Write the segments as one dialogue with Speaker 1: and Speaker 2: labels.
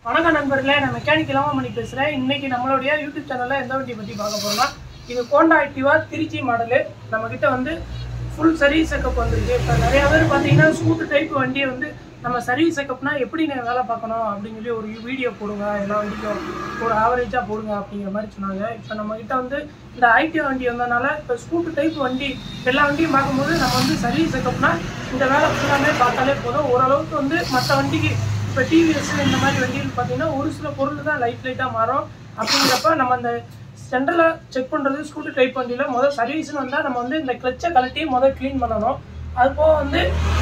Speaker 1: வணக்கம் நண்பர்களே நான் மெக்கானிக் இளமாமணி பேசுகிறேன் இன்னைக்கு நம்மளுடைய யூடியூப் சேனலில் எந்த வண்டியை பற்றி பார்க்க போகிறோம்னா இது கோண்டா ஆக்டிவா திருச்சி மாடலு நம்மக்கிட்ட வந்து ஃபுல் சர்வீஸ் செக்கப் வந்திருக்கு இப்போ நிறைய பேர் பார்த்தீங்கன்னா ஸ்கூட்டர் டைப் வண்டியை வந்து நம்ம சர்வீஸ் செக்கப்னா எப்படி நான் வேலை பார்க்கணும் அப்படின்னு சொல்லி ஒரு வீடியோ போடுங்க எல்லா வண்டிக்கும் ஒரு ஆவரேஜாக போடுங்க அப்படிங்கிற மாதிரி சொன்னாங்க இப்போ நம்மக்கிட்ட வந்து இந்த ஐடி வண்டி வந்ததுனால இப்போ ஸ்கூட்டர் டைப் வண்டி எல்லா வண்டியும் பார்க்கும்போது நம்ம வந்து சர்வீஸ் செக்கப்னா இந்த வேலை ஃபுல்லாமே பார்த்தாலே போதும் ஓரளவுக்கு வந்து மற்ற வண்டிக்கு இப்போ டிவிஎஸ் இந்த மாதிரி வண்டிகள் பார்த்தீங்கன்னா ஒரு சில பொருள் தான் லைட் லைட்டாக மாறும் அப்படிங்கிறப்ப நம்ம அந்த சென்ட்ரலாக செக் பண்ணுறது ஸ்கூட்டர் டைப் வண்டியில் முதல் சர்வீஸ்னு வந்தால் நம்ம வந்து இந்த கிளச்சை கழட்டி முதல் க்ளீன் பண்ணணும் அது போக வந்து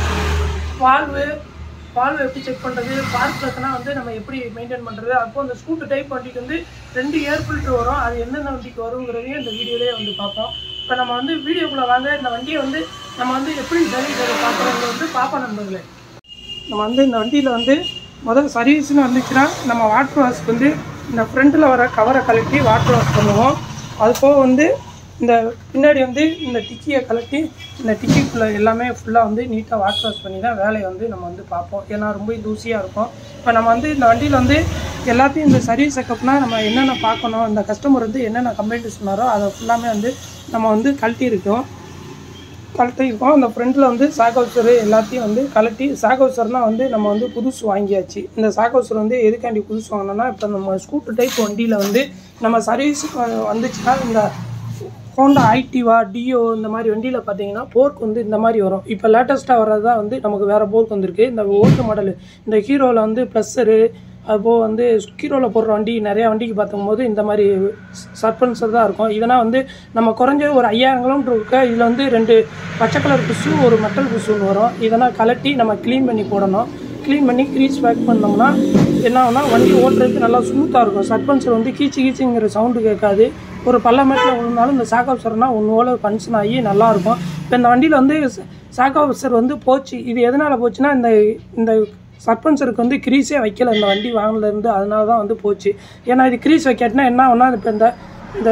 Speaker 1: வால்வு வால்வு எப்படி செக் பண்ணுறது பார்க் ப்ளக்னா வந்து நம்ம எப்படி மெயின்டைன் பண்ணுறது அப்போ அந்த ஸ்கூட்டர் டைப் வண்டிக்கு வந்து ரெண்டு ஏர் ஃபில்டர் வரும் அது எந்தெந்த வண்டிக்கு வருங்கிறதையும் இந்த வீடியோலேயே வந்து பார்ப்போம் இப்போ நம்ம வந்து வீடியோக்குள்ளே வாங்க இந்த வண்டியை வந்து நம்ம வந்து எப்படி சர்வீஸ் அதை பார்க்குறோங்கிறது வந்து பார்ப்போம் நண்பர்களே நம்ம வந்து இந்த வண்டியில் வந்து முதல் சர்வீஸ்னு வந்துச்சுன்னா நம்ம வாட்டர் வாஷ் வந்து இந்த ஃப்ரண்ட்டில் வர கவரை கழட்டி வாட்டர் வாஷ் பண்ணுவோம் அது போக வந்து இந்த பின்னாடி வந்து இந்த டிக்கியை கழட்டி இந்த டிக்கிக்குள்ளே எல்லாமே ஃபுல்லாக வந்து நீட்டாக வாட்டர் வாஷ் பண்ணி தான் வேலையை வந்து நம்ம வந்து பார்ப்போம் ஏன்னா ரொம்ப தூசியாக இருக்கும் இப்போ நம்ம வந்து இந்த வண்டியில் வந்து எல்லாத்தையும் இந்த சர்வீஸ் செக்கப்னா நம்ம என்னென்ன பார்க்கணும் இந்த கஸ்டமர் வந்து என்னென்ன கம்ப்ளைண்ட் சொன்னாரோ அதை ஃபுல்லாமே வந்து நம்ம வந்து கழட்டி இருக்கோம் கழட்டி இருக்கோம் அந்த ஃப்ரண்ட்டில் வந்து சாகோசர் எல்லாத்தையும் வந்து கழட்டி சாகோசர்னால் வந்து நம்ம வந்து புதுசு வாங்கியாச்சு இந்த சாகோசர் வந்து எதுக்காண்டி புதுசு வாங்கினோம்னா இப்போ நம்ம ஸ்கூட்டர் டைப் வண்டியில் வந்து நம்ம சர்வீஸ் வந்துச்சுன்னா இந்த ஹோண்டா ஐடிவா டியோ இந்த மாதிரி வண்டியில் பார்த்தீங்கன்னா போர்க் வந்து இந்த மாதிரி வரும் இப்போ லேட்டஸ்ட்டாக வர்றது தான் வந்து நமக்கு வேறு போர்க் வந்திருக்கு இந்த ஓல்டு மாடல் இந்த ஹீரோவில் வந்து ப்ளஸ்ஸரு அதுபோக வந்து ஹீரோவில் போடுற வண்டி நிறையா வண்டிக்கு பார்க்கும்போது இந்த மாதிரி சஸ்பென்சர் தான் இருக்கும் இதனால் வந்து நம்ம குறைஞ்ச ஒரு ஐயாயிரம் கிலோமீட்டர் இருக்க இதில் வந்து ரெண்டு பச்சை கலர் புஷு ஒரு மெட்டல் புஷுன்னு வரும் இதெல்லாம் கலட்டி நம்ம க்ளீன் பண்ணி போடணும் க்ளீன் பண்ணி க்ரீஸ் பேக் பண்ணோம்னா என்ன ஆகும்னா வண்டி ஓட்டுறதுக்கு நல்லா ஸ்மூத்தாக இருக்கும் சஸ்பென்சர் வந்து கீச்சு கீச்சுங்கிற சவுண்டு கேட்காது ஒரு பள்ளமேட்டில் விழுந்தாலும் இந்த சாக்காப்சர்னா ஒன்றோட ஃபங்க்ஷன் ஆகி நல்லாயிருக்கும் இப்போ இந்த வண்டியில் வந்து சாக்காப்சர் வந்து போச்சு இது எதனால் போச்சுன்னா இந்த இந்த சஸ்பென்சருக்கு வந்து க்ரீஸே வைக்கல இந்த வண்டி வாங்கினதுலேருந்து அதனால தான் வந்து போச்சு ஏன்னா இது க்ரீஸ் வைக்காட்டினா என்ன ஆகும்னா இப்போ இந்த இந்த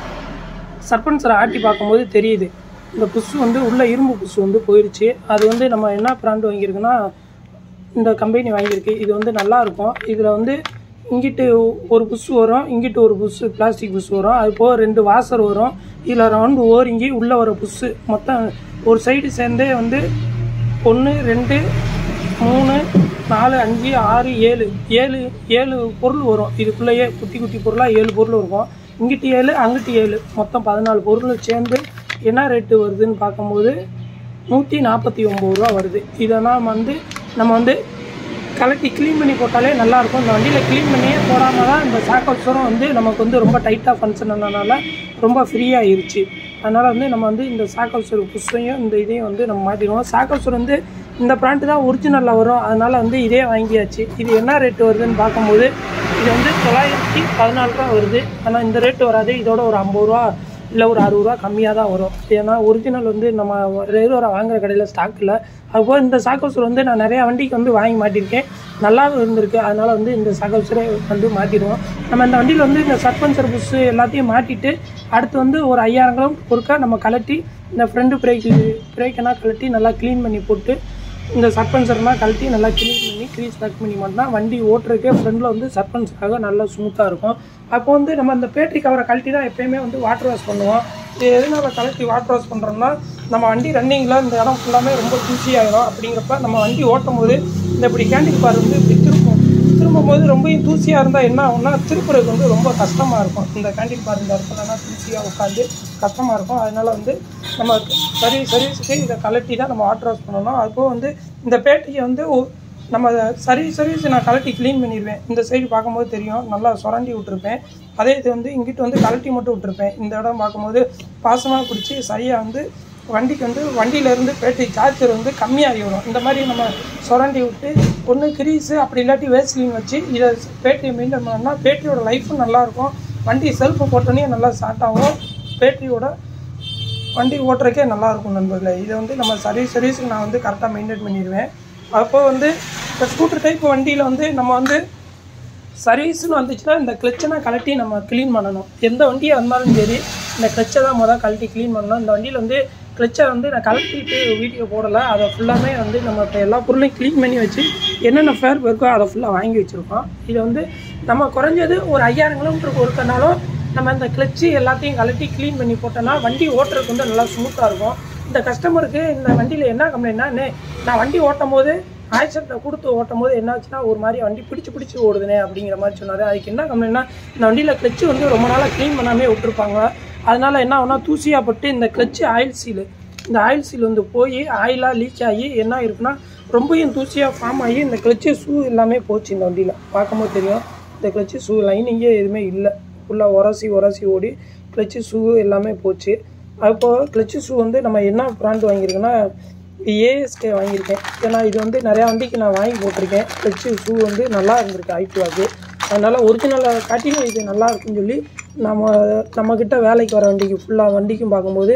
Speaker 1: சஸ்பென்சரை ஆட்டி பார்க்கும்போது தெரியுது இந்த புஷ் வந்து உள்ள இரும்பு புஷ் வந்து போயிடுச்சு அது வந்து நம்ம என்ன பிராண்ட் வாங்கியிருக்குன்னா இந்த கம்பெனி வாங்கியிருக்கு இது வந்து நல்லா இருக்கும் இதில் வந்து இங்கிட்டு ஒரு புஷ் வரும் இங்கிட்டு ஒரு புஷ் பிளாஸ்டிக் புஷ் வரும் அது போக ரெண்டு வாசர் வரும் இதில் ரவுண்டு ஓரிங்கி உள்ளே வர புஷ்ஷு மொத்தம் ஒரு சைடு சேர்ந்தே வந்து ஒன்று ரெண்டு மூணு நாலு அஞ்சு ஆறு ஏழு ஏழு ஏழு பொருள் வரும் இதுக்குள்ளேயே குட்டி குட்டி பொருளாக ஏழு பொருள் இருக்கும் இங்கிட்டு ஏழு அங்கிட்டு ஏழு மொத்தம் பதினாலு பொருள் சேர்ந்து என்ன ரேட்டு வருதுன்னு பார்க்கும்போது நூற்றி நாற்பத்தி ஒம்பது ரூபா வருது இதெல்லாம் வந்து நம்ம வந்து கலட்டி க்ளீன் பண்ணி போட்டாலே நல்லாயிருக்கும் இந்த வண்டியில் க்ளீன் பண்ணியே போடாமல் தான் இந்த சாக்கோட்ஸரும் வந்து நமக்கு வந்து ரொம்ப டைட்டாக ஃபங்க்ஷன் ஆனதுனால ரொம்ப ஃப்ரீயாகிருச்சு அதனால் வந்து நம்ம வந்து இந்த சாக்கோசர் புஷ்ஷையும் இந்த இதையும் வந்து நம்ம மாற்றிடுவோம் சாக்கோசர் வந்து இந்த பிராண்ட் தான் ஒரிஜினலில் வரும் அதனால் வந்து இதே வாங்கியாச்சு இது என்ன ரேட்டு வருதுன்னு பார்க்கும்போது இது வந்து தொள்ளாயிரத்தி பதினாலு ரூபா வருது ஆனால் இந்த ரேட்டு வராது இதோட ஒரு ஐம்பது ரூபா இல்லை ஒரு அறுபது ரூபா கம்மியாக தான் வரும் ஏன்னா ஒரிஜினல் வந்து நம்ம ரெகுலராக வாங்குற கடையில் ஸ்டாக் இல்லை அதுபோல் இந்த சாக்கோசர் வந்து நான் நிறையா வண்டிக்கு வந்து வாங்கி மாட்டியிருக்கேன் நல்லாவும் இருந்திருக்கு அதனால் வந்து இந்த சாக்கோசரை வந்து மாட்டிடுவோம் நம்ம இந்த வண்டியில் வந்து இந்த சஸ்பென்சர் புஷ்ஷு எல்லாத்தையும் மாட்டிட்டு அடுத்து வந்து ஒரு ஐயாயிரம் கிலோமீட்டர் பொறுக்கா நம்ம கலட்டி இந்த ஃப்ரண்ட் பிரேக் பிரேக்கெல்லாம் கழட்டி நல்லா க்ளீன் பண்ணி போட்டு இந்த சஸ்பென்சர்லாம் கழட்டி நல்லா க்ளீன் பண்ணி க்ரீஸ் பேக் பண்ணி மட்டும் வண்டி ஓட்டுறதுக்கே ஃப்ரண்டில் வந்து சஸ்பென்ஸாக நல்லா ஸ்மூத்தாக இருக்கும் அப்போ வந்து நம்ம அந்த பேட்டரி கவரை கழட்டி தான் எப்பயுமே வந்து வாட்டர் வாஷ் பண்ணுவோம் இது எதனால் கழட்டி வாட்டர் வாஷ் பண்ணுறோம்னா நம்ம வண்டி ரன்னிங்கில் இந்த இடம் ஃபுல்லாமே ரொம்ப தூசியாகிடும் அப்படிங்கிறப்ப நம்ம வண்டி ஓட்டும் போது இந்த இப்படி கேண்டில் பார் வந்து இப்படி திருப்பும் திரும்பும் போது ரொம்ப தூசியாக இருந்தால் என்ன ஆகும்னா திருப்புறதுக்கு வந்து ரொம்ப கஷ்டமாக இருக்கும் இந்த கேண்டில் பார் இந்த இடத்துலலாம் தூசியாக உட்காந்து கஷ்டமாக இருக்கும் அதனால் வந்து நம்ம சரி சர்வீஸுக்கு இதை கலட்டி தான் நம்ம வாட்டர் வாஷ் பண்ணணும் அதுபோக வந்து இந்த பேட்டரியை வந்து ஒ- நம்ம சர்வீஸ் சர்வீஸ் நான் கலட்டி க்ளீன் பண்ணிடுவேன் இந்த சைடு பார்க்கும்போது தெரியும் நல்லா சுரண்டி விட்டுருப்பேன் அதே இது வந்து இங்கிட்டு வந்து கலட்டி மட்டும் விட்டுருப்பேன் இந்த இடம் பார்க்கும்போது பாசமாக பிடிச்சி சரியாக வந்து வண்டிக்கு வந்து வண்டியிலேருந்து பேட்டரி சார்ஜர் வந்து கம்மியாகி வரும் இந்த மாதிரி நம்ம சுரண்டி விட்டு ஒன்று கிரீஸு அப்படி இல்லாட்டி வேஸ்லின் வச்சு இதை பேட்டரியை மெயின்டைன் பண்ணோம்னா பேட்டரியோட லைஃப்பும் நல்லாயிருக்கும் வண்டி செல்ஃபு போட்டோன்னே நல்லா ஸ்டார்ட் ஆகும் பேட்டரியோட வண்டி ஓட்டுறக்கே நல்லா இருக்கும் நண்பர்களே இதை வந்து நம்ம சர்வீஸ் சர்வீஸுக்கு நான் வந்து கரெக்டாக மெயின்டைன் பண்ணிடுவேன் அப்போ வந்து இப்போ ஸ்கூட்டர் டைப் வண்டியில் வந்து நம்ம வந்து சர்வீஸ்னு வந்துச்சுன்னா இந்த கிளச்சனை கழட்டி நம்ம க்ளீன் பண்ணணும் எந்த வண்டியாக இருந்தாலும் சரி இந்த கிளச்சை தான் முதல் கழட்டி க்ளீன் பண்ணணும் இந்த வண்டியில் வந்து கிளச்சை வந்து நான் கலட்டிட்டு வீடியோ போடலை அதை ஃபுல்லாமே வந்து நம்ம இப்போ எல்லா பொருளையும் க்ளீன் பண்ணி வச்சு என்னென்ன ஃபேர் இருக்கோ அதை ஃபுல்லாக வாங்கி வச்சுருக்கோம் இது வந்து நம்ம குறைஞ்சது ஒரு ஐயாயிரம் கிலோமீட்டருக்கு ஒருக்கனாலும் நம்ம இந்த கிளச்சு எல்லாத்தையும் கலட்டி க்ளீன் பண்ணி போட்டோம்னா வண்டி ஓட்டுறதுக்கு வந்து நல்லா ஸ்மூத்தாக இருக்கும் இந்த கஸ்டமருக்கு இந்த வண்டியில் என்ன கம்ப்ளைண்ட்னா "அண்ணே, நான் வண்டி ஓட்டும் போது ஆக்சிடென்ட்டை கொடுத்து ஓட்டும் போது என்ன ஆச்சுன்னா ஒரு மாதிரி வண்டி பிடிச்சி பிடிச்சி ஓடுதுனே அப்படிங்கிற மாதிரி சொன்னார் அதுக்கு என்ன கம்ப்ளைண்ட்னா இந்த வண்டியில் கிளச்சு வந்து ரொம்ப நாளாக க்ளீன் பண்ணாமே விட்டுருப்பாங்க அதனால என்ன ஆகுனா தூசியாக பட்டு இந்த கிளச்சு ஆயில் சீலு இந்த ஆயில் சீல் வந்து போய் ஆயிலாக லீக் ஆகி என்ன இருக்குன்னா ரொம்பவும் தூசியாக ஃபார்ம் ஆகி இந்த கிளச்சு ஷூ எல்லாமே போச்சு இந்த வண்டியில் பார்க்கும்போது தெரியும் இந்த கிளச்சு ஷூ லைனிங்கே எதுவுமே இல்லை ஃபுல்லாக உரசி உரசி ஓடி கிளச்சு ஷூ எல்லாமே போச்சு அப்போ கிளச்சு ஷூ வந்து நம்ம என்ன பிராண்ட் வாங்கியிருக்கோன்னா ஏஎஸ்கே வாங்கியிருக்கேன் ஏன்னா இது வந்து நிறையா வண்டிக்கு நான் வாங்கி போட்டிருக்கேன் கிளச்சு ஷூ வந்து நல்லா இருந்திருக்கு ஐட்டுவாக்கு அதனால் ஒரிஜினலை காட்டிலும் இது நல்லா இருக்குன்னு சொல்லி நம்ம நம்மக்கிட்ட வேலைக்கு வர வண்டிக்கு ஃபுல்லாக வண்டிக்கும் பார்க்கும்போது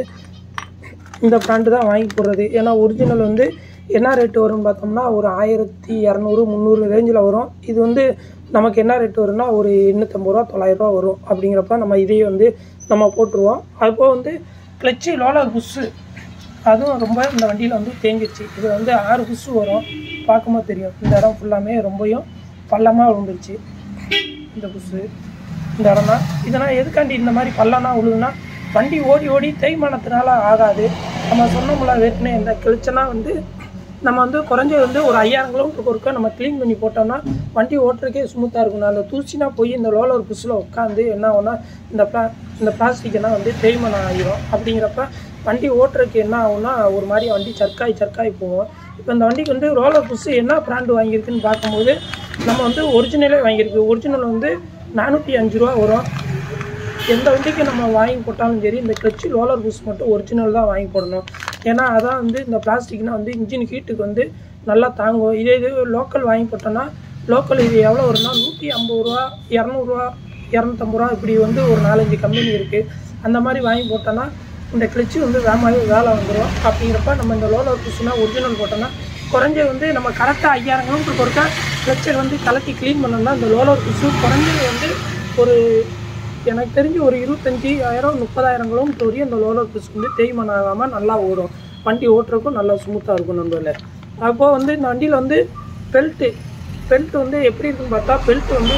Speaker 1: இந்த பிராண்டு தான் வாங்கி போடுறது ஏன்னா ஒரிஜினல் வந்து என்ன ரேட்டு வரும்னு பார்த்தோம்னா ஒரு ஆயிரத்தி இரநூறு முந்நூறு ரேஞ்சில் வரும் இது வந்து நமக்கு என்ன ரேட் வரும்னா ஒரு எண்ணூற்றம்பது ரூபா தொள்ளாயிரரூவா வரும் அப்படிங்கிறப்ப நம்ம இதையே வந்து நம்ம போட்டுருவோம் அதுபோக வந்து கிளச்சு லோலர் புஷ்ஷு அதுவும் ரொம்ப இந்த வண்டியில் வந்து தேங்கிடுச்சு இது வந்து ஆறு புஷ்ஷு வரும் பார்க்கும்போது தெரியும் இந்த இடம் ஃபுல்லாமே ரொம்பவும் பள்ளமாக விழுந்துருச்சு இந்த புஷ்ஷு இந்த இடம்னா இதெல்லாம் எதுக்காண்டி இந்த மாதிரி பள்ளம்னா விழுதுன்னா வண்டி ஓடி ஓடி தேய்மானத்தினால ஆகாது நம்ம சொன்னோம்ல ஏற்கனவே இந்த கிழிச்சனா வந்து நம்ம வந்து குறைஞ்சது வந்து ஒரு ஐயாயிரம் கிலோமீட்டருக்கு ஒருக்கா நம்ம க்ளீன் பண்ணி போட்டோம்னா வண்டி ஓட்டுறதுக்கே ஸ்மூத்தாக இருக்கும் அந்த தூசினா போய் இந்த லோலர் புஷ்ஷில் உட்காந்து என்ன ஆகும்னா இந்த பிளா இந்த பிளாஸ்டிக்னா வந்து தேய்மானம் ஆகிரும் அப்படிங்கிறப்ப வண்டி ஓட்டுறதுக்கு என்ன ஆகும்னா ஒரு மாதிரி வண்டி சர்க்காய் சர்க்காய் போகும் இப்போ இந்த வண்டிக்கு வந்து ரோலர் புஷ்ஷு என்ன பிராண்டு வாங்கியிருக்குன்னு பார்க்கும்போது நம்ம வந்து ஒரிஜினலே வாங்கியிருக்கு ஒரிஜினல் வந்து நானூற்றி அஞ்சு ரூபா வரும் எந்த வண்டிக்கு நம்ம வாங்கி போட்டாலும் சரி இந்த கிளச்சு ரோலர் புஷ் மட்டும் ஒரிஜினல் தான் வாங்கி போடணும் ஏன்னா அதான் வந்து இந்த பிளாஸ்டிக்னா வந்து இன்ஜின் ஹீட்டுக்கு வந்து நல்லா தாங்கும் இதே இது லோக்கல் வாங்கி போட்டோம்னா லோக்கல் இது எவ்வளோ வரும்னா நூற்றி ஐம்பது ரூபா இரநூறுவா இரநூத்தம்பது ரூபா இப்படி வந்து ஒரு நாலஞ்சு கம்பெனி இருக்குது அந்த மாதிரி வாங்கி போட்டோன்னா இந்த கிளச்சு வந்து வேமாவே வேலை வந்துடும் அப்படிங்கிறப்ப நம்ம இந்த லோலர் புஷ்னா ஒரிஜினல் போட்டோம்னா குறைஞ்ச வந்து நம்ம கரெக்டாக ஐயாயிரம் கிலோமீட்டருக்கு ஒருக்கா கிளச்சை வந்து கலக்கி க்ளீன் பண்ணோம்னா இந்த லோலர் புஷ்ஷு குறைஞ்சது வந்து ஒரு எனக்கு தெரிஞ்சு ஒரு இருபத்தஞ்சி ஆயிரம் முப்பதாயிரம் கிலோமீட்டர் வரையும் அந்த லோலர் புஷ் வந்து தேய்மானம் ஆகாமல் நல்லா ஓடும் வண்டி ஓட்டுறதுக்கும் நல்லா ஸ்மூத்தாக இருக்கும் நம்மள அப்போ வந்து இந்த வண்டியில் வந்து பெல்ட்டு பெல்ட் வந்து எப்படி இருக்குன்னு பார்த்தா பெல்ட் வந்து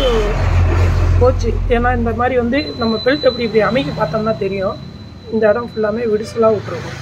Speaker 1: போச்சு ஏன்னா இந்த மாதிரி வந்து நம்ம பெல்ட் எப்படி இப்படி அமைக்க பார்த்தோம்னா தெரியும் இந்த இடம் ஃபுல்லாமே விடுசலாக விட்டுருக்கும்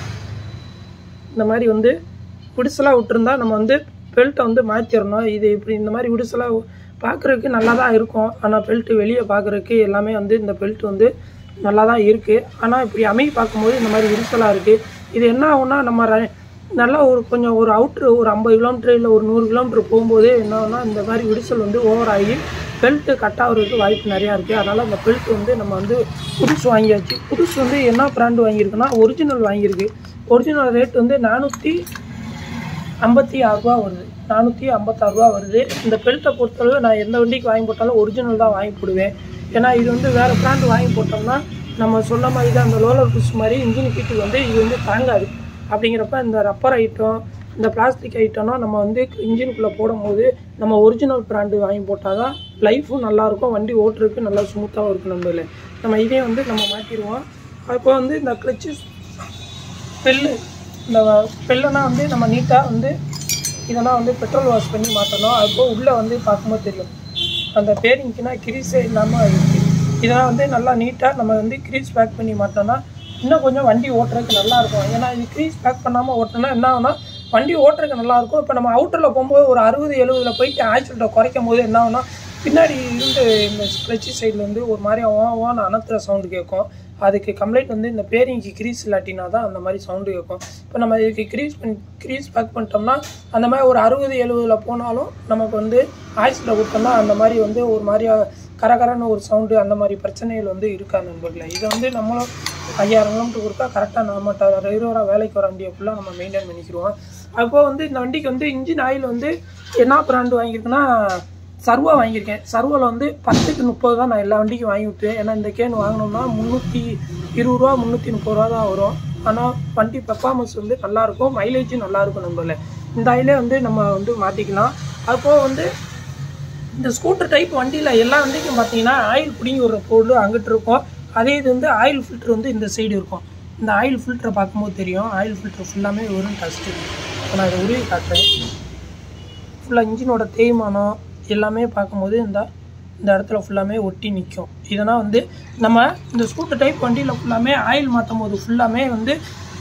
Speaker 1: இந்த மாதிரி வந்து விடுசலாக விட்டுருந்தா நம்ம வந்து பெல்ட்டை வந்து மாற்றிடணும் இது இப்படி இந்த மாதிரி விடுசலாக பார்க்குறதுக்கு நல்லா தான் இருக்கும் ஆனால் பெல்ட்டு வெளியே பார்க்குறதுக்கு எல்லாமே வந்து இந்த பெல்ட் வந்து நல்லா தான் இருக்குது ஆனால் இப்படி அமைக்க பார்க்கும்போது இந்த மாதிரி விரிசலாக இருக்குது இது என்ன ஆகும்னா நம்ம ர- நல்லா ஒரு கொஞ்சம் ஒரு அவுட்ரு ஒரு ஐம்பது கிலோமீட்டர் இல்லை ஒரு நூறு கிலோமீட்டர் போகும்போது என்ன ஆகும்னா இந்த மாதிரி விரிசல் வந்து ஓவர் ஆகி பெல்ட்டு கட் ஆகிறதுக்கு வாய்ப்பு நிறையா இருக்குது அதனால் அந்த பெல்ட் வந்து நம்ம வந்து புதுசு வாங்கியாச்சு புதுசு வந்து என்ன பிராண்டு வாங்கியிருக்குன்னா ஒரிஜினல் வாங்கியிருக்கு ஒரிஜினல் ரேட் வந்து நானூற்றி ஐம்பத்தி ஆறுரூவா வருது நானூற்றி ஐம்பத்தாறுரூவா வருது இந்த பெல்ட்டை பொறுத்தளவு நான் எந்த வண்டிக்கு வாங்கி போட்டாலும் ஒரிஜினல் தான் வாங்கி போடுவேன் ஏன்னா இது வந்து வேறு பிராண்ட் வாங்கி போட்டோம்னா நம்ம சொன்ன மாதிரி தான் அந்த லோலர் புஷ் மாதிரி இன்ஜின் ஹீட்டுக்கு வந்து இது வந்து தாங்காது அப்படிங்கிறப்ப இந்த ரப்பர் ஐட்டம் இந்த பிளாஸ்டிக் ஐட்டம்னா நம்ம வந்து இன்ஜினுக்குள்ளே போடும்போது நம்ம ஒரிஜினல் பிராண்டு வாங்கி போட்டால் தான் லைஃபும் நல்லாயிருக்கும் வண்டி ஓட்டுறதுக்கு நல்லா ஸ்மூத்தாகவும் இருக்கும் நம்மள நம்ம இதே வந்து நம்ம மாற்றிடுவோம் அப்போ வந்து இந்த கிளச்சு பெல்லு இந்த பெல்லுனா வந்து நம்ம நீட்டாக வந்து இதெல்லாம் வந்து பெட்ரோல் வாஷ் பண்ணி மாற்றணும் அப்போ உள்ளே வந்து பார்க்கும்போது தெரியும் அந்த பேரிங்க்குனா கிரீஸே இல்லாமல் இருக்குது இதெல்லாம் வந்து நல்லா நீட்டாக நம்ம வந்து கிரீஸ் பேக் பண்ணி மாட்டோம்னா இன்னும் கொஞ்சம் வண்டி ஓட்டுறதுக்கு நல்லா இருக்கும் ஏன்னா இது கிரீஸ் பேக் பண்ணாமல் ஓட்டினா என்ன ஆகும்னா வண்டி ஓட்டுறதுக்கு நல்லா இருக்கும் இப்போ நம்ம அவுட்டரில் போகும்போது ஒரு அறுபது எழுபதுல போயிட்டு ஆக்சிடென்ட்டை குறைக்கும் போது என்ன ஆகும்னா பின்னாடி இருந்து இந்த ஸ்க்ரெச்சி சைடில் வந்து ஒரு மாதிரி ஓ ஓன்னு அனத்துற சவுண்டு கேட்கும் அதுக்கு கம்ப்ளைண்ட் வந்து இந்த பேரிங்க்கு கிரீஸ் இல்லாட்டினா தான் அந்த மாதிரி சவுண்டு கேட்கும் இப்போ நம்ம இதுக்கு கிரீஸ் பண்ணி கிரீஸ் பேக் பண்ணிட்டோம்னா அந்த மாதிரி ஒரு அறுபது எழுபதுல போனாலும் நமக்கு வந்து ஆயிஸில் கொடுத்தோம்னா அந்த மாதிரி வந்து ஒரு மாதிரி கரகரன்னு ஒரு சவுண்டு அந்த மாதிரி பிரச்சனைகள் வந்து இருக்காது நண்பர்களே இதை வந்து நம்மளும் ஐயாயிரம் கிலோமீட்டர் கொடுத்தா கரெக்டாக நம்ம ரெகுலராக வேலைக்கு வர வண்டியை ஃபுல்லாக நம்ம மெயின்டைன் பண்ணிக்கிடுவோம் அப்போ வந்து இந்த வண்டிக்கு வந்து இன்ஜின் ஆயில் வந்து என்ன பிராண்டு வாங்கியிருக்குன்னா சர்வா வாங்கியிருக்கேன் சர்வாவில் வந்து பத்துக்கு முப்பது தான் நான் எல்லா வண்டிக்கும் வாங்கி விட்டுவேன் ஏன்னா இந்த கேன் வாங்கினோம்னா முந்நூற்றி இருபது ரூபா முந்நூற்றி முப்பது ரூபா தான் வரும் ஆனால் வண்டி பெர்ஃபார்மன்ஸ் வந்து நல்லாயிருக்கும் மைலேஜும் நல்லாயிருக்கும் நம்மள இந்த ஆயிலே வந்து நம்ம வந்து மாற்றிக்கலாம் அதுபோக வந்து இந்த ஸ்கூட்டர் டைப் வண்டியில் எல்லா வண்டிக்கும் பார்த்தீங்கன்னா ஆயில் பிடிங்கி விடுற பொருள் அங்கிட்டு இருக்கும் அதே இது வந்து ஆயில் ஃபில்டர் வந்து இந்த சைடு இருக்கும் இந்த ஆயில் ஃபில்டரை பார்க்கும்போது தெரியும் ஆயில் ஃபில்டர் ஃபுல்லாமே வெறும் டஸ்ட்டு இப்போ நான் இதை உருவி காட்டுறேன் ஃபுல்லாக இன்ஜினோட தேய்மானம் எல்லாமே பார்க்கும்போது இந்த இந்த இடத்துல ஃபுல்லாமே ஒட்டி நிற்கும் இதனால் வந்து நம்ம இந்த ஸ்கூட்டர் டைப் வண்டியில் ஃபுல்லாமே ஆயில் மாற்றும் போது ஃபுல்லாமே வந்து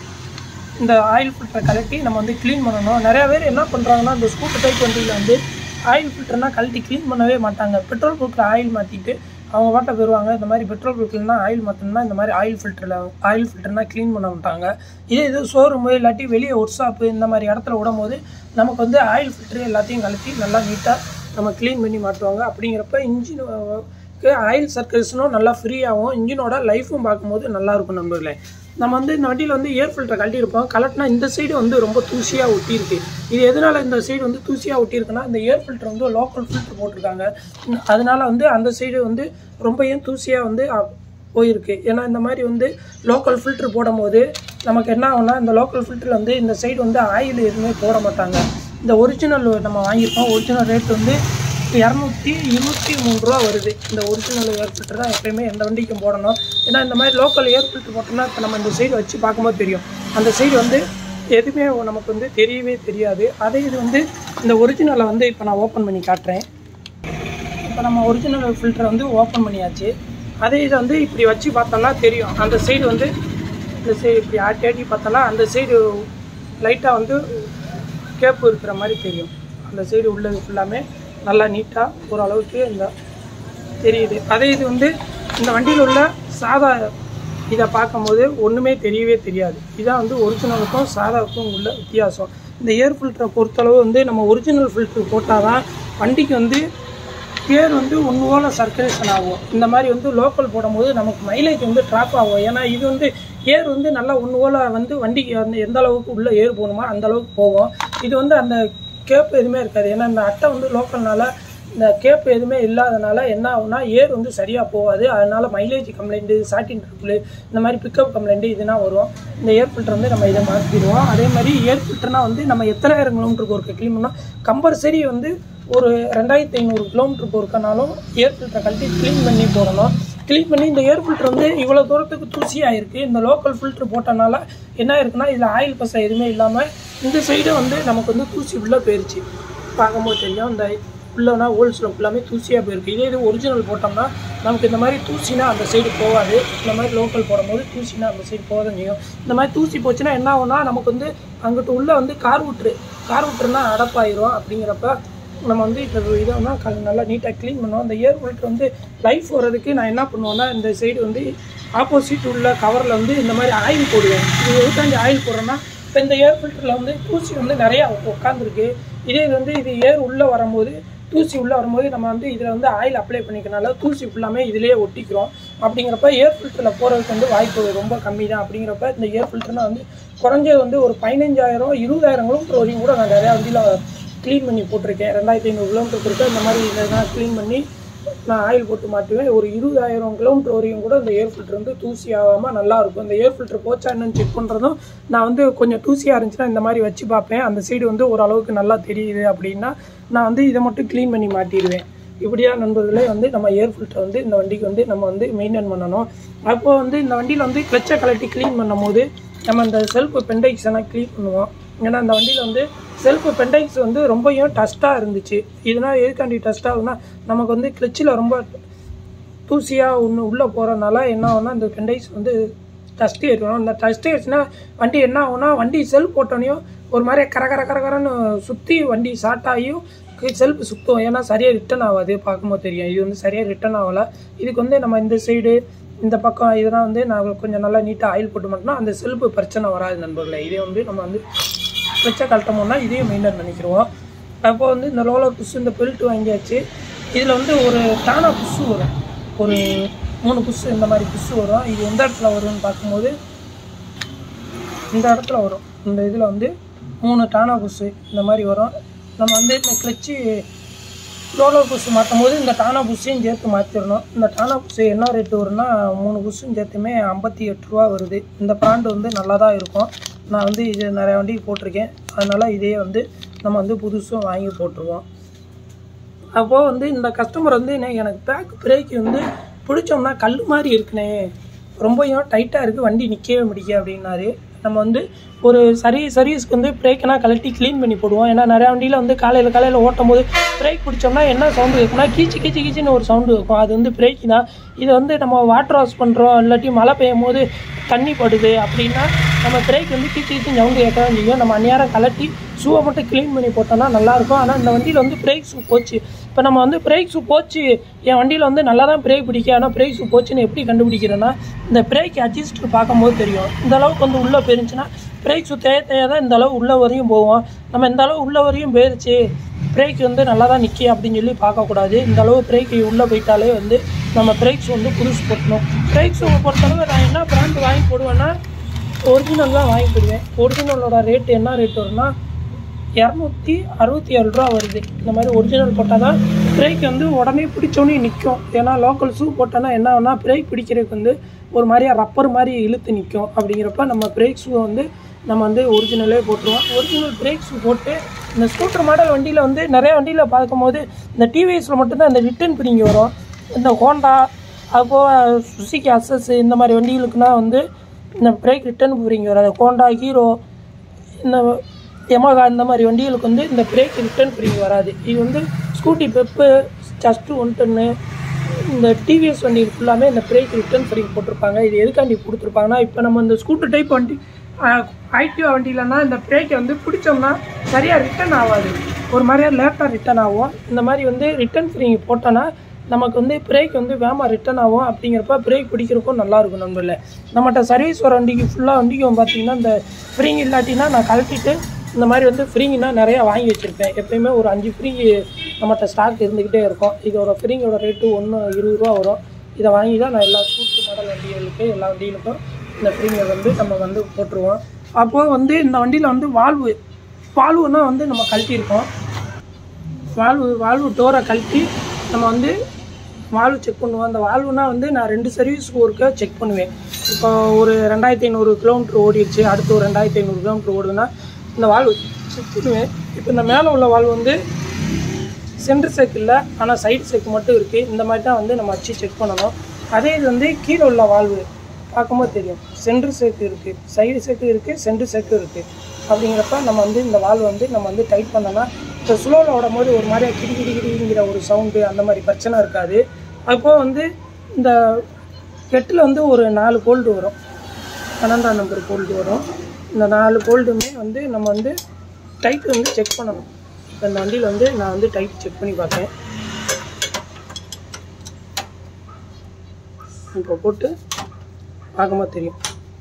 Speaker 1: இந்த ஆயில் ஃபில்டரை கலட்டி நம்ம வந்து க்ளீன் பண்ணணும் நிறையா பேர் என்ன பண்ணுறாங்கன்னா இந்த ஸ்கூட்டர் டைப் வண்டியில் வந்து ஆயில் ஃபில்டர்னா கழட்டி க்ளீன் பண்ணவே மாட்டாங்க பெட்ரோல் பங்க்கில் ஆயில் மாற்றிட்டு அவங்க பாட்டை போயிடுவாங்க இந்த மாதிரி பெட்ரோல் பங்க்லாம் ஆயில் மாற்றணும்னா இந்த மாதிரி ஆயில் ஃபில்டரில் ஆயில் ஃபில்டர்னா க்ளீன் பண்ண மாட்டாங்க இதே இது ஷோரூமு இல்லாட்டி வெளியே ஒர்க் ஷாப்பு இந்த மாதிரி இடத்துல விடும் போது நமக்கு வந்து ஆயில் ஃபில்டர் எல்லாத்தையும் கலட்டி நல்லா நீட்டாக நம்ம க்ளீன் பண்ணி மாட்டுவாங்க அப்படிங்கிறப்ப இன்ஜின் ஆயில் சர்க்கிள்ஸ்னும் நல்லா ஃப்ரீயாகவும் இன்ஜினோட லைஃப்பும் பார்க்கும்போது நல்லா இருக்கும் நண்பர்களே நம்ம வந்து இந்த வண்டியில் வந்து ஏர் ஃபில்டர் கழட்டியிருப்போம் கலட்டினா இந்த சைடு வந்து ரொம்ப தூசியாக ஒட்டியிருக்கு இது எதனால் இந்த சைடு வந்து தூசியாக ஒட்டியிருக்குன்னா இந்த ஏர் ஃபில்டர் வந்து லோக்கல் ஃபில்டர் போட்டிருக்காங்க உம், அதனால வந்து அந்த சைடு வந்து ரொம்பவும் தூசியாக வந்து அ, போயிருக்கு ஏன்னா இந்த மாதிரி வந்து லோக்கல் ஃபில்டர் போடும்போது நமக்கு என்ன ஆகும்னா இந்த லோக்கல் ஃபில்டரில் வந்து இந்த சைடு வந்து ஆயில் எதுவுமே போட மாட்டாங்க இந்த ஒரிஜினல் நம்ம வாங்கியிருக்கோம் ஒரிஜினல் ரேட் வந்து இரநூத்தி இருபத்தி மூணு ரூபா வருது இந்த ஒரிஜினல் ஏர் ஃபில்டர் தான் எப்பயுமே எந்த வண்டிக்கும் போடணும் ஏன்னா இந்த மாதிரி லோக்கல் ஏர் ஃபில்டர் போட்டோம்னா இப்போ நம்ம இந்த சைடு வச்சு பார்க்கும்போது தெரியும் அந்த சைடு வந்து எதுவுமே நமக்கு வந்து தெரியவே தெரியாது அதே இது வந்து இந்த ஒரிஜினலை வந்து இப்போ நான் ஓப்பன் பண்ணி காட்டுறேன் இப்போ நம்ம ஒரிஜினல் ஃபில்டரை வந்து ஓப்பன் பண்ணியாச்சு அதே இதை வந்து இப்படி வச்சு பார்த்தோம்னா தெரியும் அந்த சைடு வந்து இந்த சைடு இப்படி ஆட்டி ஆட்டி பார்த்தோம்னா அந்த சைடு லைட்டாக வந்து கேப்பு இருக்கிற மாதிரி தெரியும் அந்த சைடு உள்ளது ஃபுல்லாமே நல்லா நீட்டாக ஓரளவுக்கு இந்த தெரியுது அதே இது வந்து இந்த வண்டியில் உள்ள சாதா இதை பார்க்கும்போது ஒன்றுமே தெரியவே தெரியாது இதான் வந்து ஒரிஜினலுக்கும் சாதாவுக்கும் உள்ள வித்தியாசம் இந்த ஏர் ஃபில்டரை பொறுத்தளவு வந்து நம்ம ஒரிஜினல் ஃபில்டர் போட்டால் தான் வண்டிக்கு வந்து பேர் வந்து ஒன்று போல சர்க்குலேஷன் ஆகும் இந்த மாதிரி வந்து லோக்கல் போடும்போது நமக்கு மைலேஜ் வந்து ட்ராப் ஆகும் ஏன்னா இது வந்து ஏர் வந்து நல்லா ஒன்று போல வந்து வண்டிக்கு வந்து எந்த அளவுக்கு உள்ள ஏர் போகணுமோ அந்த அளவுக்கு போகும் இது வந்து அந்த கேப் எதுவுமே இருக்காது ஏன்னா இந்த அட்டை வந்து லோக்கல்னால இந்த கேப் எதுவுமே இல்லாதனால என்ன ஆகும்னா ஏர் வந்து சரியாக போகாது அதனால மைலேஜ் கம்ப்ளைண்ட்டு சாட்டின் ட்ரிபிள் இந்த மாதிரி பிக்கப் கம்ப்ளைண்ட்டு இதுனா வரும் இந்த ஏர் ஃபில்டர் வந்து நம்ம இதை மாற்றிடுவோம் அதே மாதிரி ஏர் ஃபில்டர்னா வந்து நம்ம எத்தனாயிரம் கிலோமீட்டருக்கு ஒருக்க க்ளீன் பண்ணோம் கம்பல்சரி வந்து ஒரு ரெண்டாயிரத்தி ஐநூறு கிலோமீட்டருக்கு ஒருக்கனாலும் ஏர் ஃபில்டரை கழட்டி க்ளீன் பண்ணி போடணும் க்ளீன் பண்ணி இந்த ஏர் ஃபில்டர் வந்து இவ்வளோ தூரத்துக்கு தூசியாக இருக்குது இந்த லோக்கல் ஃபில்டர் போட்டனால என்ன இருக்குன்னா இதில் ஆயில் பசை எதுவுமே இல்லாமல் இந்த சைடு வந்து நமக்கு வந்து தூசி உள்ளே போயிருச்சு பார்க்கும்போது தெரியும் இந்த உள்ளனா ஹோல்ஸில் ஃபுல்லாமே தூசியாக போயிருக்கு இதே இது ஒரிஜினல் போட்டோம்னா நமக்கு இந்த மாதிரி தூசினா அந்த சைடு போகாது இந்த மாதிரி லோக்கல் போடும்போது தூசினா அந்த சைடு போக தான் செய்யும் இந்த மாதிரி தூசி போச்சுன்னா என்ன ஆகும்னா நமக்கு வந்து அங்கிட்டு உள்ளே வந்து கார் விட்டுரு கார் விட்டுருனா அடப்பாயிரும் அப்படிங்கிறப்ப நம்ம வந்து இப்போ இதை வந்து க- நல்லா நீட்டாக க்ளீன் பண்ணுவோம் அந்த ஏர் ஃபில்டர் வந்து லைஃப் வர்றதுக்கு நான் என்ன பண்ணுவேன்னா இந்த சைடு வந்து ஆப்போசிட் உள்ள கவரில் வந்து இந்த மாதிரி ஆயில் போடுவேன் இது எதுக்காண்டி ஆயில் போடுறேன்னா இப்போ இந்த ஏர் ஃபில்டரில் வந்து தூசி வந்து நிறையா உட்காந்துருக்கு இதே இது வந்து இது ஏர் உள்ளே வரும்போது தூசி உள்ளே வரும்போது நம்ம வந்து இதில் வந்து ஆயில் அப்ளை பண்ணிக்கனால தூசி ஃபுல்லாமே இதிலேயே ஒட்டிக்கிறோம் அப்படிங்கிறப்ப ஏர் ஃபில்டரில் போகிறதுக்கு வந்து வாய்ப்பு ரொம்ப கம்மி தான் அப்படிங்கிறப்ப இந்த ஏர் ஃபில்டர்னால் வந்து குறைஞ்சது வந்து ஒரு பதினஞ்சாயிரம் இருபதாயிரம் கிலோமீட்டர் வரையும் கூட நான் நிறையா வண்டியில் க்ளீன் பண்ணி போட்டிருக்கேன் ரெண்டாயிரத்தி ஐநூறு கிலோமீட்டர் கொடுத்து இந்த மாதிரி இதெல்லாம் க்ளீன் பண்ணி நான் ஆயில் போட்டு மாட்டுவேன் ஒரு இருபதாயிரம் கிலோமீட்டர் வரையும் கூட இந்த ஏர் ஃபில்டர் வந்து தூசி ஆகாமல் நல்லா இருக்கும் இந்த ஏர் ஃபில்டர் போச்சா என்னன்னு செக் பண்ணுறதும் நான் வந்து கொஞ்சம் தூசியாக இருந்துச்சுன்னா இந்த மாதிரி வச்சு பார்ப்பேன் அந்த சைடு வந்து ஓரளவுக்கு நல்லா தெரியுது அப்படின்னா நான் வந்து இதை மட்டும் க்ளீன் பண்ணி மாட்டிடுவேன் இப்படியா நண்பர்களே வந்து நம்ம ஏர் ஃபில்டர் வந்து இந்த வண்டிக்கு வந்து நம்ம வந்து மெயின்டைன் பண்ணணும் அப்போ வந்து இந்த வண்டியில் வந்து கிளச்சை கலட்டி க்ளீன் பண்ணும்போது நம்ம இந்த செல்ஃப் பெண்டைக்ஸ் எல்லாம் க்ளீன் பண்ணுவோம் ஏன்னா அந்த வண்டியில் வந்து செல்ஃப் பெண்டைக்ஸ் வந்து ரொம்பவும் டஸ்ட்டாக இருந்துச்சு இதனால் எதுக்காண்டி டஸ்ட் ஆகுதுன்னா நமக்கு வந்து கிளச்சில் ரொம்ப தூசியாக ஒன்று உள்ளே போகிறனால என்ன ஆகும்னா இந்த பெண்டைஸ் வந்து டஸ்ட் ஏறிடும் இந்த டஸ்ட் ஏறிச்சுன்னா வண்டி என்ன ஆகும்னா வண்டி செல்ஃப் போட்டோனையும் ஒரு மாதிரி கர கர கரகரன்னு சுற்றி வண்டி ஷார்ட் ஆகியும் செல்ஃப் சுத்தம் ஏன்னா சரியாக ரிட்டன் ஆகாது பார்க்கும்போது தெரியும் இது வந்து சரியாக ரிட்டன் ஆகலை இதுக்கு வந்து நம்ம இந்த சைடு இந்த பக்கம் இதெல்லாம் வந்து நான் கொஞ்சம் நல்லா நீட்டாக ஆயில் போட்டு மாட்டோம்னா அந்த செல்ஃபு பிரச்சனை வராது நண்பர்களே இதே வந்து நம்ம வந்து வச்சா கழட்டோம்னா இதையும் மெயின்டைன் பண்ணிக்கிடுவோம் அப்போ வந்து இந்த ரோலர் புஷ் இந்த பெல்ட் வாங்கியாச்சு இதில் வந்து ஒரு டானா புஷ்ஷு வரும் ஒரு மூணு புஷ் இந்த மாதிரி புஷ் வரும் இது எந்த இடத்துல வரும்னு பார்க்கும்போது இந்த இடத்துல வரும் இந்த இதில் வந்து மூணு டானா புஷ்ஷு இந்த மாதிரி வரும் நம்ம வந்து இந்த கிளச்சு ரோலர் புஷ் மாற்றும் போது இந்த டானா புஷ்ஷையும் சேர்த்து மாற்றிடணும் இந்த டானா புஷ் என்ன ரேட்டு வரும்னா மூணு புஷ்ஷும் சேர்த்துமே ஐம்பத்தி எட்டு ரூபா வருது இந்த பிராண்டு வந்து நல்லா தான் இருக்கும் நான் வந்து இது நிறைய வண்டிக்கு போட்டிருக்கேன் அதனால் இதே வந்து நம்ம வந்து புதுசும் வாங்கி போட்டுருவோம் அப்போது வந்து இந்த கஸ்டமர் வந்து என்ன எனக்கு பேக் பிரேக் வந்து பிடிச்சோம்னா கல் மாதிரி இருக்குனே ரொம்பவும் டைட்டாக இருக்குது வண்டி நிற்கவே முடிக்க அப்படின்னாரு நம்ம வந்து ஒரு சரி சர்வீஸ்க்கு வந்து பிரேக்கெல்லாம் கழட்டி க்ளீன் பண்ணி போடுவோம் ஏன்னா நிறையா வண்டியில் வந்து காலையில் காலையில் ஓட்டும் போது பிரேக் பிடிச்சோம்னா என்ன சவுண்டு கேட்கும்னா கீச்சு கீச்சு கீச்சுன்னு ஒரு சவுண்டு இருக்கும் அது வந்து பிரேக் தான் இது வந்து நம்ம வாட்டர் வாஷ் பண்ணுறோம் இல்லாட்டி மழை பெய்யும் போது தண்ணி படுது அப்படின்னா நம்ம பிரேக் வந்து கீச்சு கீச்சு சவுண்டு கேட்க தான் செய்யும் நம்ம அந்நேரம் கழட்டி ஷூவை மட்டும் க்ளீன் பண்ணி போட்டோம்னா நல்லாயிருக்கும் ஆனால் இந்த வண்டியில் வந்து பிரேக் ஷூ போச்சு இப்போ நம்ம வந்து பிரேக் ஷூ போச்சு என் வண்டியில் வந்து நல்லா தான் பிரேக் பிடிக்க ஆனால் பிரேக் ஷூ போச்சுன்னு எப்படி கண்டுபிடிக்கிறேன்னா இந்த பிரேக் அட்ஜஸ்டர் பார்க்கும்போது தெரியும் இந்த அளவுக்கு வந்து உள்ளே போயிருந்துச்சுன்னா பிரேக் ஷூ தேய தேய தான் இந்த அளவு உள்ளே வரையும் போவோம் நம்ம இந்த அளவு உள்ளே வரையும் போயிருச்சு பிரேக் வந்து நல்லா தான் நிற்கி அப்படின்னு சொல்லி பார்க்கக்கூடாது இந்த அளவு பிரேக் உள்ளே போயிட்டாலே வந்து நம்ம பிரேக் ஷூ வந்து புதுசு போட்டணும் பிரேக் ஷூ பொறுத்தளவு நான் என்ன பிராண்ட் வாங்கி போடுவேன்னா ஒரிஜினல் தான் வாங்கி போடுவேன் ஒரிஜினலோட ரேட் என்ன ரேட் வரும்னா இரநூத்தி அறுபத்தி ஏழு ரூபா வருது இந்த மாதிரி ஒரிஜினல் போட்டால் தான் பிரேக் வந்து உடனே பிடிச்சோன்னே நிற்கும் ஏன்னா லோக்கல் ஷூ போட்டோன்னா என்ன ஆகுனா பிரேக் பிடிக்கிறதுக்கு வந்து ஒரு மாதிரியா ரப்பர் மாதிரி இழுத்து நிற்கும் அப்படிங்கிறப்ப நம்ம பிரேக் ஷூ வந்து நம்ம வந்து ஒரிஜினலே போட்டுருவோம் ஒரிஜினல் பிரேக் ஷூ போட்டு இந்த ஸ்கூட்டர் மாடல் வண்டியில் வந்து நிறைய வண்டியில் பார்க்கும்போது இந்த டிவிஎஸில் மட்டும்தான் இந்த ரிட்டன் பிரிங்க வரும் இந்த ஹோண்டா அதுபோக சுசுக்கி அசஸ் இந்த மாதிரி வண்டிகளுக்குனா வந்து இந்த பிரேக் ரிட்டன் பிரிங்க வராது ஹோண்டா ஹீரோ இந்த எமகா இந்த மாதிரி வண்டிகளுக்கு வந்து இந்த பிரேக் ரிட்டர்ன் ஃப்ரீ வராது இது வந்து ஸ்கூட்டி பெப்பு ஜஸ்ட்டு ஒன் டன்னு இந்த டிவிஎஸ் வண்டி ஃபுல்லாமே இந்த பிரேக் ரிட்டர்ன் ஃப்ரீ போட்டிருப்பாங்க இது எதுக்காண்டி கொடுத்துருப்பாங்கன்னா இப்போ நம்ம இந்த ஸ்கூட்டர் டைப் வண்டி ஐடிஓ வண்டியிலனா இந்த பிரேக்கை வந்து பிடிச்சோம்னா சரியாக ரிட்டர்ன் ஆகாது ஒரு மாதிரியா லேட்டாக ரிட்டர்ன் ஆகும் இந்த மாதிரி வந்து ரிட்டர்ன் ஃப்ரீ போட்டோன்னா நமக்கு வந்து பிரேக் வந்து வேகமாக ரிட்டர்ன் ஆகும் அப்படிங்கிறப்ப பிரேக் பிடிக்கிறக்கும் நல்லா இருக்கும் நண்பர்களே நம்மகிட்ட சர்வீஸ் வர வண்டிக்கு ஃபுல்லாக வண்டிக்கும் பார்த்தீங்கன்னா இந்த ஃப்ரீங் இல்லாட்டினா நான் கழட்டிட்டு இந்த மாதிரி வந்து ஃப்ரீங்கன்னா நிறையா வாங்கி வச்சுருப்பேன் எப்பயுமே ஒரு அஞ்சு ஃப்ரீ நம்மகிட்ட ஸ்டாக் இருந்துக்கிட்டே இருக்கும் இதோட ஃப்ரீங்கோட ரேட்டு ஒன்று இருபது ரூபா வரும் இதை வாங்கி தான் நான் எல்லா ஸ்கூட்டி மாடல் வண்டிகளுக்கு எல்லா வண்டிகளுக்கும் இந்த ஃப்ரீங்கை வந்து நம்ம வந்து போட்டுருவோம் அப்போது வந்து இந்த வண்டியில் வந்து வால்வு வால்வுனா வந்து நம்ம கழட்டியிருக்கோம் வால்வு வால்வு டோரை கழட்டி நம்ம வந்து வால்வு செக் பண்ணுவோம் அந்த வால்வுனா வந்து நான் ரெண்டு சர்வீஸ் ஒருக்க செக் பண்ணுவேன் இப்போ ஒரு ரெண்டாயிரத்தி ஐநூறு கிலோமீட்டர் ஓடிடுச்சு அடுத்து ஒரு ரெண்டாயிரத்தி ஐநூறு கிலோமீட்டர் ஓடுதுன்னா இந்த வால்வு செக் பண்ணுவேன் இப்போ இந்த மேலே உள்ள வால்வு வந்து சென்டர் செக் இல்லை ஆனால் சைடு செக் மட்டும் இருக்குது இந்த மாதிரி தான் வந்து நம்ம வச்சு செக் பண்ணணும் அதே இது வந்து கீழே உள்ள வால்வு பார்க்கும்போது தெரியும் சென்டர் செக்கு இருக்குது சைடு செக்கு இருக்குது சென்டர் செக்கு இருக்குது அப்படிங்கிறப்ப நம்ம வந்து இந்த வால்வு வந்து நம்ம வந்து டைட் பண்ணோம்னா இப்போ ஸ்லோவில் ஓடும் போது ஒரு மாதிரியா கிடி கிடி கிடிங்கிற ஒரு சவுண்டு அந்த மாதிரி பிரச்சனை இருக்காது அப்போ வந்து இந்த கெட்டில் வந்து ஒரு நாலு கோல்டு வரும் பன்னெண்டாம் நம்பர் கோல்டு வரும் இந்த நாலு கோல்டுமே வந்து நம்ம வந்து டைட் வந்து செக் பண்ணணும் இப்போ இந்த வண்டியில் வந்து நான் வந்து டைட் செக் பண்ணி பார்த்தேன் இப்போ போட்டு பார்க்கும்போது தெரியும்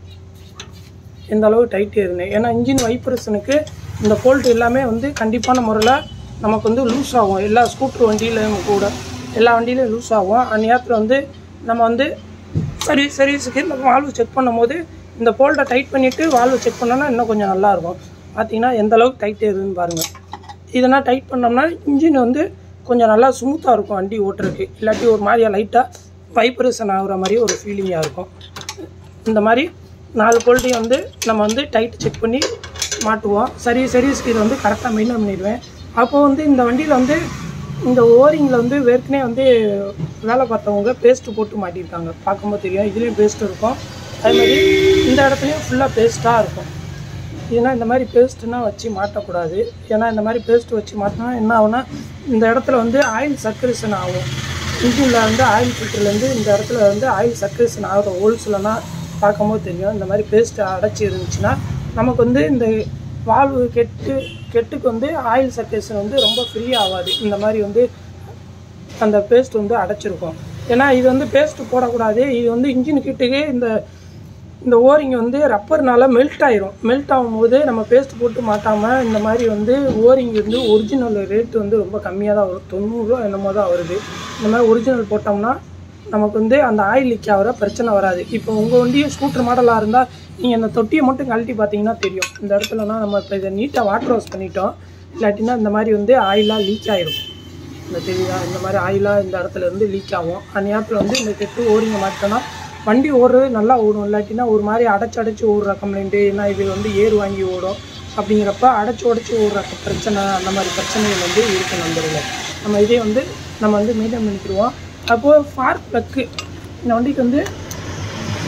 Speaker 1: எந்த அளவு டைட் இருந்தேன் ஏன்னா இன்ஜின் வைப்ரேஷனுக்கு இந்த போல்ட் எல்லாமே வந்து கண்டிப்பான முறையில் நமக்கு வந்து லூஸ் ஆகும் எல்லா ஸ்கூட்டர் வண்டியிலையும் கூட எல்லா வண்டியிலையும் லூஸ் ஆகும் அந்த நேரத்தில் வந்து நம்ம வந்து சரி சர்வீஸுக்கு இந்த வால்வு செக் பண்ணும்போது இந்த போல்ட்டை டைட் பண்ணிவிட்டு வால்வு செக் பண்ணோன்னா இன்னும் கொஞ்சம் நல்லாயிருக்கும் பார்த்தீங்கன்னா எந்த அளவுக்கு டைட் ஏறுதுன்னு பாருங்கள் இதெல்லாம் டைட் பண்ணோம்னா இன்ஜின் வந்து கொஞ்சம் நல்லா ஸ்மூத்தாக இருக்கும் வண்டி ஓட்டுறதுக்கு இல்லாட்டி ஒரு மாதிரியா லைட்டாக வைப்ரேஷன் ஆகுற மாதிரி ஒரு ஃபீலிங்காக இருக்கும் இந்த மாதிரி நாலு போல்ட்டையும் வந்து நம்ம வந்து டைட் செக் பண்ணி மாட்டுவோம் சரி சர்வீஸ்க்கு இதை வந்து கரெக்டாக மெயின்டைன் பண்ணிடுவேன் அப்போது வந்து இந்த வண்டியில் வந்து இந்த ஓரிங்கில் வந்து ஏற்கனவே வந்து வேலை பார்த்தவங்க பேஸ்ட்டு போட்டு மாட்டியிருக்காங்க பார்க்கும்போது தெரியும் இதுலேயும் பேஸ்ட் இருக்கும் அதே மாதிரி இந்த இடத்துலையும் ஃபுல்லாக பேஸ்ட்டாக இருக்கும் ஏன்னா இந்த மாதிரி பேஸ்ட்டுனா வச்சு மாட்டக்கூடாது ஏன்னா இந்த மாதிரி பேஸ்ட் வச்சு மாட்டினா என்ன ஆகும்னா இந்த இடத்துல வந்து ஆயில் சர்க்குலேஷன் ஆகும் இன்ஜினில் வந்து ஆயில் ஃபில்டர்லேருந்து இந்த இடத்துல வந்து ஆயில் சர்க்குலேஷன் ஆகிற ஹோல்ஸ்லலாம் பார்க்கும்போது தெரியும் இந்த மாதிரி பேஸ்ட்டு அடைச்சி இருந்துச்சுன்னா நமக்கு வந்து இந்த வால்வு கெட்டு கெட்டுக்கு வந்து ஆயில் சர்க்குலேஷன் வந்து ரொம்ப ஃப்ரீ ஆகாது இந்த மாதிரி வந்து அந்த பேஸ்ட் வந்து அடைச்சிருக்கும் ஏன்னா இது வந்து பேஸ்ட் போடக்கூடாது இது வந்து இன்ஜின் கிட்டுக்கு இந்த இந்த ஓரிங் வந்து ரப்பர்னால மெல்ட் ஆயிரும் மெல்ட் ஆகும்போது நம்ம பேஸ்ட் போட்டு மாட்டாமல் இந்த மாதிரி வந்து ஓரிங் வந்து ஒரிஜினல் ரேட் வந்து ரொம்ப கம்மியாக தான் வரும் தொண்ணூறுரூவா என்னமோ தான் வருது இந்த மாதிரி ஒரிஜினல் போட்டோம்னா நமக்கு வந்து அந்த ஆயில் லீக் ஆகிற பிரச்சனை வராது இப்போ உங்கள் வண்டியும் ஸ்கூட்டர் மாடலாக இருந்தால் நீங்கள் இந்த தொட்டியை மட்டும் கழட்டி பார்த்தீங்கன்னா தெரியும் இந்த இடத்துலனா நம்ம இப்போ இதை நீட்டாக வாட்டர் வாஷ் பண்ணிட்டோம் இல்லாட்டினா இந்த மாதிரி வந்து ஆயிலாக லீக் ஆயிரும் இந்த தெரியுதா இந்த மாதிரி ஆயிலாக இந்த இடத்துல இருந்து லீக் ஆகும் அந்த நேரத்தில் வந்து இந்த கெட்டு ஓரிங்க மாட்டோன்னா வண்டி ஓடுறது நல்லா ஓடும் இல்லாட்டினா ஒரு மாதிரி அடைச்சி அடைச்சி ஓடுற கம்ப்ளைண்ட்டு ஏன்னா இது வந்து ஏர் வாங்கி ஓடும் அப்படிங்கிறப்ப அடைச்சி உடச்சி ஓடுற பிரச்சனை அந்த மாதிரி பிரச்சனைகள் வந்து இருக்கு நண்பர்களே நம்ம இதே வந்து நம்ம வந்து மெயின்டைன் பண்ணிக்கிடுவோம் அப்போது ஃபார் ப்ளக்கு இந்த வண்டிக்கு வந்து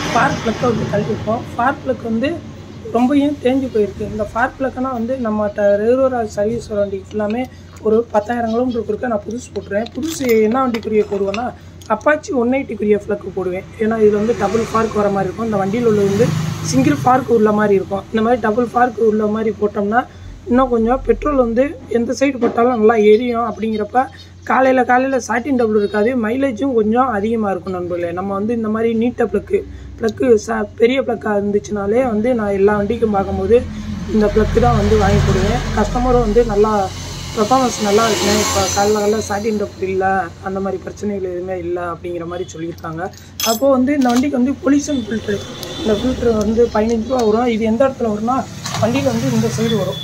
Speaker 1: ஸ்பார்க் ப்ளக்கை வந்து கழட்டிருக்கோம் ஸ்பார்க் ப்ளக் வந்து ரொம்பவும் தேஞ்சு போயிருக்கு இந்த ஸ்பார்க் ப்ளக்குனா வந்து நம்மகிட்ட ரெகுலராக சர்வீஸ் வர வண்டி எல்லாமே ஒரு பத்தாயிரம் கிலோமீட்டருக்கு இருக்க நான் புதுசு போட்டுருவேன் புதுசு என்ன வண்டிக்குரிய போடுவேன்னா அப்பாச்சி ஒன் எயிட்டிக்குரிய ஃப்ளக்கு போடுவேன் ஏன்னா இதில் வந்து டபுள் ஃபார்க் வர மாதிரி இருக்கும் இந்த வண்டியில் உள்ளது வந்து சிங்கிள் ஃபார்க் உள்ள மாதிரி இருக்கும் இந்த மாதிரி டபுள் ஃபார்க் உள்ள மாதிரி போட்டோம்னா இன்னும் கொஞ்சம் பெட்ரோல் வந்து எந்த சைடு போட்டாலும் நல்லா எரியும் அப்படிங்கிறப்ப காலையில் காலையில் சாட்டின் டபுள் இருக்காது மைலேஜும் கொஞ்சம் அதிகமாக இருக்கும் நண்பர்களே நம்ம வந்து இந்த மாதிரி நீட்ட ப்ளக்கு ப்ளக்கு ச பெரிய ப்ளக்காக இருந்துச்சுனாலே வந்து நான் எல்லா வண்டிக்கும் பார்க்கும்போது இந்த ப்ளக்கு தான் வந்து வாங்கி போடுவேன் கஸ்டமரும் வந்து நல்லா பெர்ஃபார்மன்ஸ் நல்லா இருக்குங்க இப்போ காலைல காலைல சாட்டின் டபுள் இல்லை அந்த மாதிரி பிரச்சனைகள் எதுவுமே இல்லை அப்படிங்கிற மாதிரி சொல்லியிருக்காங்க அப்போது வந்து இந்த வண்டிக்கு வந்து பொல்யூஷன் ஃபில்ட்ரு இந்த ஃபில்ட்ரு வந்து பதினஞ்சு ரூபா வரும் இது எந்த இடத்துல வரும்னா வண்டியில் வந்து இந்த சைடு வரும்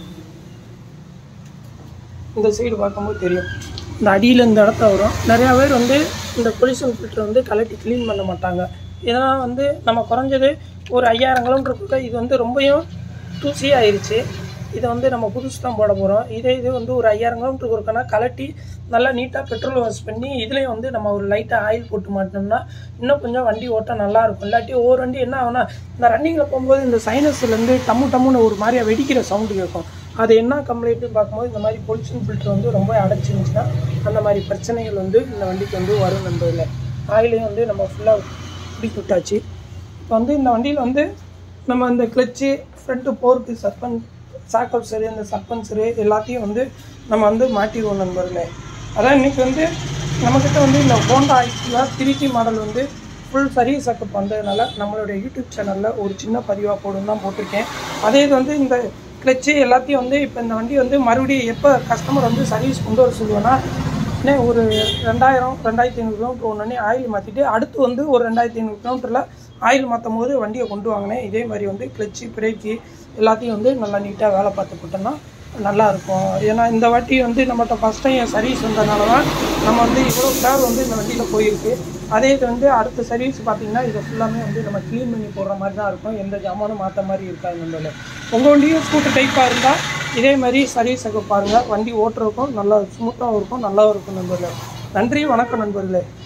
Speaker 1: இந்த சைடு பார்க்கும்போது தெரியும் இந்த அடியில் இந்த இடத்துல வரும் நிறையா பேர் வந்து இந்த பொல்யூஷன் ஃபில்டர் வந்து கலட்டி க்ளீன் பண்ண மாட்டாங்க இதனால் வந்து நம்ம குறைஞ்சது ஒரு ஐயாயிரம் கிலோமீட்டருக்குள்ள இது வந்து ரொம்பவும் தூசியாயிருச்சு இதை வந்து நம்ம புதுசு தான் போட போகிறோம் இதே இது வந்து ஒரு ஐயாயிரம் கிலோமீட்டருக்கு ஒருக்கான கலட்டி நல்லா நீட்டாக பெட்ரோல் வாஷ் பண்ணி இதுலேயும் வந்து நம்ம ஒரு லைட்டாக ஆயில் போட்டு மாட்டோம்னா இன்னும் கொஞ்சம் வண்டி ஓட்ட நல்லா இருக்கும் இல்லாட்டி ஒவ்வொரு வண்டி என்ன ஆகும்னா இந்த ரன்னிங்கில் போகும்போது இந்த சைனஸ்லேருந்து டம்மு டம்முன்னு ஒரு மாதிரியா வெடிக்கிற சவுண்டு கேட்கும் அது என்ன கம்ப்ளைண்ட்டுன்னு பார்க்கும்போது இந்த மாதிரி பொல்யூஷன் ஃபில்டர் வந்து ரொம்ப அடைச்சிருந்துச்சுன்னா அந்த மாதிரி பிரச்சனைகள் வந்து இந்த வண்டிக்கு வந்து வரும் நண்பர்களே ஆயிலையும் வந்து நம்ம ஃபுல்லாக பிடிச்சி விட்டாச்சு இப்போ வந்து இந்த வண்டியில் வந்து நம்ம இந்த கிளச்சு ஃப்ரண்ட்டு போர்க்கு சஸ்பென் சாக்கப்சரு இந்த சஸ்பென்சரு எல்லாத்தையும் வந்து நம்ம வந்து மாட்டிடுவோம் நண்பர்களே அதான் இன்றைக்கி வந்து நம்மக்கிட்ட வந்து இந்த ஹோண்டா ஐக்கியில் திருச்சி மாடல் வந்து ஃபுல் சர்வீஸ் செக்கப் வந்ததுனால நம்மளுடைய யூடியூப் சேனலில் ஒரு சின்ன பதிவாக போடும் தான் போட்டிருக்கேன் அதே இது வந்து இந்த கிளச்சு எல்லாத்தையும் வந்து இப்போ இந்த வண்டி வந்து மறுபடியும் எப்போ கஸ்டமர் வந்து சர்வீஸ் கொண்டு வர சொல்லுவேன்னா இன்னே ஒரு ரெண்டாயிரம் ரெண்டாயிரத்தி ஐநூறு கிலோமீட்டர் ஒன்று ஆயில் மாற்றிட்டு அடுத்து வந்து ஒரு ரெண்டாயிரத்தி ஐநூறு கிலோமீட்டரில் ஆயில் மாற்றும் போது வண்டியை கொண்டு வாங்கினேன் இதே மாதிரி வந்து கிளச்சு பிரேக்கு எல்லாத்தையும் வந்து நல்லா நீட்டாக வேலை பார்த்து போட்டோம்னா நல்லா இருக்கும் ஏன்னா இந்த வாட்டி வந்து நம்மகிட்ட ஃபஸ்ட் டைம் சர்வீஸ் வந்ததுனால தான் நம்ம வந்து இவ்வளோ பேர் வந்து இந்த வண்டியில் போயிருக்கு அதே இது வந்து அடுத்த சர்வீஸ் பார்த்தீங்கன்னா இதை ஃபுல்லாமே வந்து நம்ம க்ளீன் பண்ணி போடுற மாதிரி தான் இருக்கும் எந்த ஜாமானும் மாற்ற மாதிரி இருக்காது நம்மள உங்கள் வண்டியும் ஸ்கூட்டர் டைப்பாக இருந்தால் இதே மாதிரி சர்வீஸ் பாருங்கள் வண்டி ஓட்டுறதுக்கும் நல்லா ஸ்மூத்தாகவும் இருக்கும் நல்லாவும் இருக்கும் நண்பர்களே நன்றி வணக்கம் நண்பர்களே